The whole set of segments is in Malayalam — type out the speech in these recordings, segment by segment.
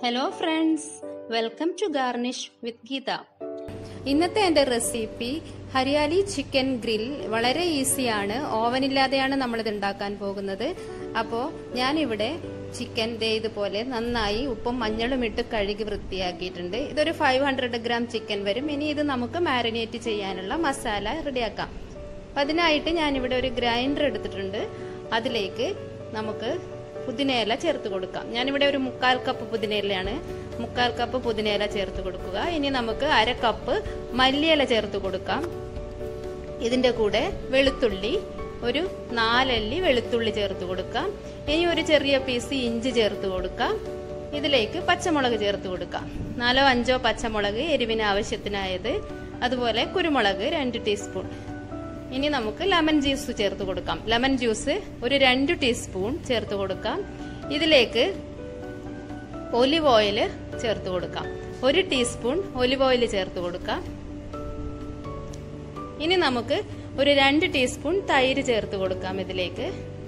hello friends welcome to garnish with Geetha ഇന്നത്തെ എൻ്റെ റെസിപ്പി ഹരിയാലി ചിക്കൻ ഗ്രിൽ വളരെ ഈസിയാണ് ഓവനില്ലാതെയാണ് നമ്മളിത് ഉണ്ടാക്കാൻ പോകുന്നത് അപ്പോൾ ഞാനിവിടെ ചിക്കൻ ദേ ഇതുപോലെ നന്നായി ഉപ്പും മഞ്ഞളും ഇട്ട് കഴുകി വൃത്തിയാക്കിയിട്ടുണ്ട് ഇതൊരു ഫൈവ് ഹൺഡ്രഡ് ഗ്രാം ചിക്കൻ വരും ഇനി ഇത് നമുക്ക് മാരിനേറ്റ് ചെയ്യാനുള്ള മസാല റെഡിയാക്കാം അപ്പം അതിനായിട്ട് ഞാനിവിടെ ഒരു ഗ്രൈൻഡർ എടുത്തിട്ടുണ്ട് അതിലേക്ക് നമുക്ക് പുതിനയില ചേർത്ത് കൊടുക്കാം ഞാനിവിടെ ഒരു മുക്കാൽ കപ്പ് പുതിനയിലയാണ് മുക്കാൽ കപ്പ് പുതിനയില ചേർത്ത് കൊടുക്കുക ഇനി നമുക്ക് അര കപ്പ് മല്ലിയില ചേർത്ത് കൊടുക്കാം ഇതിന്റെ കൂടെ വെളുത്തുള്ളി ഒരു നാലല്ലി വെളുത്തുള്ളി ചേർത്ത് കൊടുക്കാം ഇനി ഒരു ചെറിയ പീസ് ഇഞ്ചി ചേർത്ത് കൊടുക്കാം ഇതിലേക്ക് പച്ചമുളക് ചേർത്ത് കൊടുക്കാം നാലോ അഞ്ചോ പച്ചമുളക് എരിവിന് ആവശ്യത്തിനായത് അതുപോലെ കുരുമുളക് രണ്ട് ടീസ്പൂൺ ഇനി നമുക്ക് ലെമൺ ജ്യൂസ് ചേർത്ത് കൊടുക്കാം ലെമൺ ജ്യൂസ് ഒരു രണ്ട് ടീസ്പൂൺ ചേർത്ത് കൊടുക്കാം ഇതിലേക്ക് ഒലിവ് ഓയിൽ ചേർത്ത് കൊടുക്കാം ഒരു ടീസ്പൂൺ ഒലിവ് ഓയിൽ ചേർത്ത് കൊടുക്കാം ഇനി നമുക്ക് ഒരു രണ്ട് ടീസ്പൂൺ തൈര് ചേർത്ത് കൊടുക്കാം ഇതിലേക്ക്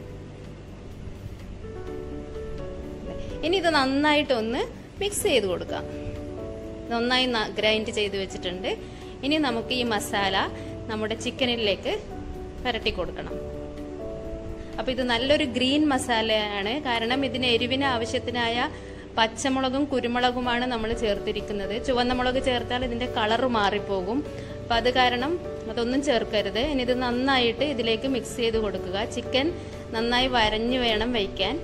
ഇനി ഇത് നന്നായിട്ടൊന്ന് മിക്സ് ചെയ്ത് കൊടുക്കാം നന്നായി ഗ്രൈൻഡ് ചെയ്ത് വെച്ചിട്ടുണ്ട് ഇനി നമുക്ക് ഈ മസാല നമ്മുടെ ചിക്കനിലേക്ക് പുരട്ടി കൊടുക്കണം അപ്പൊ ഇത് നല്ലൊരു ഗ്രീൻ മസാലയാണ് കാരണം ഇതിന് എരിവിന് ആവശ്യത്തിനായ പച്ചമുളകും കുരുമുളകുമാണ് നമ്മൾ ചേർത്തിരിക്കുന്നത് ചുവന്ന മുളക് ചേർത്താൽ ഇതിന്റെ കളർ മാറിപ്പോകും അപ്പൊ അത് കാരണം അതൊന്നും ചേർക്കരുത് ഇനി ഇത് നന്നായിട്ട് ഇതിലേക്ക് മിക്സ് ചെയ്ത് കൊടുക്കുക ചിക്കൻ നന്നായി വരഞ്ഞു വേണം വയ്ക്കാൻ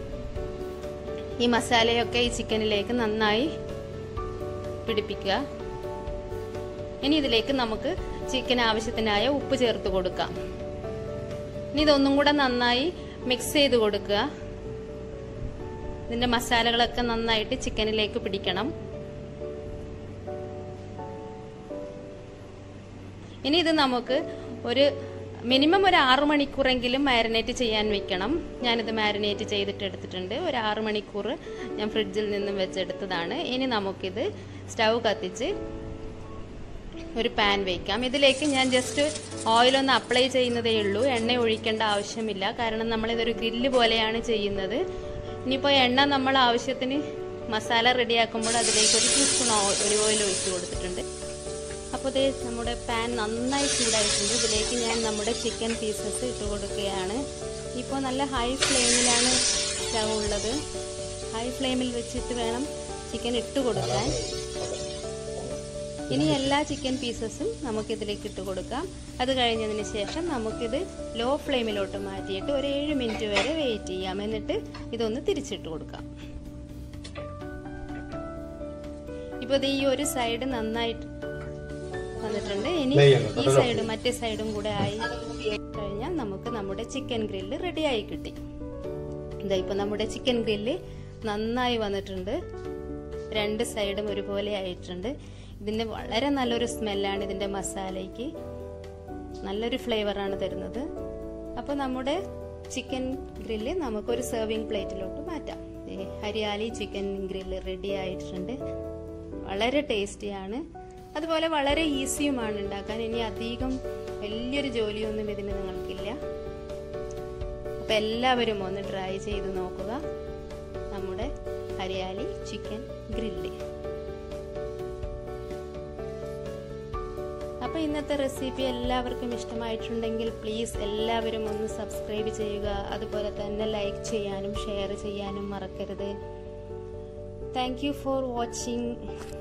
ഈ മസാലയൊക്കെ ഈ ചിക്കനിലേക്ക് നന്നായി പിടിപ്പിക്കുക ഇനി ഇതിലേക്ക് നമുക്ക് ചിക്കൻ ആവശ്യത്തിനായ ഉപ്പ് ചേർത്ത് കൊടുക്കാം ഇനി ഇതൊന്നും കൂടെ നന്നായി മിക്സ് ചെയ്ത് കൊടുക്കുക ഇതിന്റെ മസാലകളൊക്കെ നന്നായിട്ട് ചിക്കനിലേക്ക് പിടിക്കണം ഇനി ഇത് നമുക്ക് ഒരു മിനിമം ഒരു ആറു മണിക്കൂറെങ്കിലും മാരിനേറ്റ് ചെയ്യാൻ വെക്കണം ഞാനിത് മാരിനേറ്റ് ചെയ്തിട്ട് എടുത്തിട്ടുണ്ട് ഒരു ആറു മണിക്കൂർ ഞാൻ ഫ്രിഡ്ജിൽ നിന്നും വെച്ചെടുത്തതാണ് ഇനി നമുക്കിത് സ്റ്റൗ കത്തിച്ച് ഒരു പാൻ വയ്ക്കാം ഇതിലേക്ക് ഞാൻ ജസ്റ്റ് ഓയിലൊന്ന് അപ്ലൈ ചെയ്യുന്നതേ ഉള്ളൂ എണ്ണ ഒഴിക്കേണ്ട ആവശ്യമില്ല കാരണം നമ്മളിതൊരു ഗ്രില്ല് പോലെയാണ് ചെയ്യുന്നത് ഇനിയിപ്പോൾ എണ്ണ നമ്മൾ ആവശ്യത്തിന് മസാല റെഡിയാക്കുമ്പോൾ അതിലേക്ക് ഒരു ടീസ്പൂൺ ഒരു ഓയിൽ ഒഴിച്ച് കൊടുത്തിട്ടുണ്ട് അപ്പോൾ ഇതേ നമ്മുടെ പാൻ നന്നായി ചൂടായിട്ടുണ്ട് ഇതിലേക്ക് ഞാൻ നമ്മുടെ ചിക്കൻ പീസസ് ഇട്ട് കൊടുക്കുകയാണ് ഇപ്പോൾ നല്ല ഹൈ ഫ്ലെയിമിലാണ് സ്റ്റവ് ഉള്ളത് ഹൈ ഫ്ലെയിമിൽ വെച്ചിട്ട് വേണം ചിക്കൻ ഇട്ട് കൊടുക്കാൻ ഇനി എല്ലാ ചിക്കൻ പീസസും നമുക്കിതിലേക്ക് ഇട്ട് കൊടുക്കാം അത് കഴിഞ്ഞതിന് ശേഷം നമുക്കിത് ലോ ഫ്ലെയിമിലോട്ട് മാറ്റിയിട്ട് ഒരു ഏഴ് മിനിറ്റ് വരെ വെയിറ്റ് ചെയ്യാം എന്നിട്ട് ഇതൊന്ന് തിരിച്ചിട്ട് കൊടുക്കാം ഇപ്പോൾ ഇത് ഈ ഒരു സൈഡ് നന്നായിട്ട് വന്നിട്ടുണ്ട് ഇനി ഈ സൈഡ് മറ്റേ സൈഡും കൂടെ ആയി കഴിഞ്ഞാൽ നമുക്ക് നമ്മുടെ ചിക്കൻ ഗ്രില്ല് റെഡി ആയി കിട്ടി ഇതാ ഇപ്പൊ നമ്മുടെ ചിക്കൻ ഗ്രില്ല് നന്നായി വന്നിട്ടുണ്ട് രണ്ട് സൈഡും ഒരുപോലെ ആയിട്ടുണ്ട് ഇതിന്റെ വളരെ നല്ലൊരു സ്മെല്ലാണ് ഇതിന്റെ മസാലയ്ക്ക് നല്ലൊരു ഫ്ലേവറാണ് തരുന്നത് അപ്പോൾ നമ്മുടെ ചിക്കൻ ഗ്രില്ല് നമുക്കൊരു സെർവിങ് പ്ലേറ്റിലോട്ട് മാറ്റാം ഹരിയാലി ചിക്കൻ ഗ്രില്ല് റെഡി ആയിട്ടുണ്ട് വളരെ ടേസ്റ്റിയാണ് അതുപോലെ വളരെ ഈസിയുമാണ് ഉണ്ടാക്കാൻ ഇനി അധികം വലിയൊരു ജോലിയൊന്നും ഇതിന് നിങ്ങൾക്കില്ല അപ്പൊ എല്ലാവരും ഒന്ന് ട്രൈ ചെയ്ത് നോക്കുക നമ്മുടെ ഹരിയാലി ചിക്കൻ ഗ്രില്ല് അപ്പോൾ ഇന്നത്തെ റെസിപ്പി എല്ലാവർക്കും ഇഷ്ടമായിട്ടുണ്ടെങ്കിൽ പ്ലീസ് എല്ലാവരും ഒന്ന് സബ്സ്ക്രൈബ് ചെയ്യുക അതുപോലെ തന്നെ ലൈക്ക് ചെയ്യാനും ഷെയർ ചെയ്യാനും മറക്കരുത് താങ്ക് യു ഫോർ വാച്ചിങ്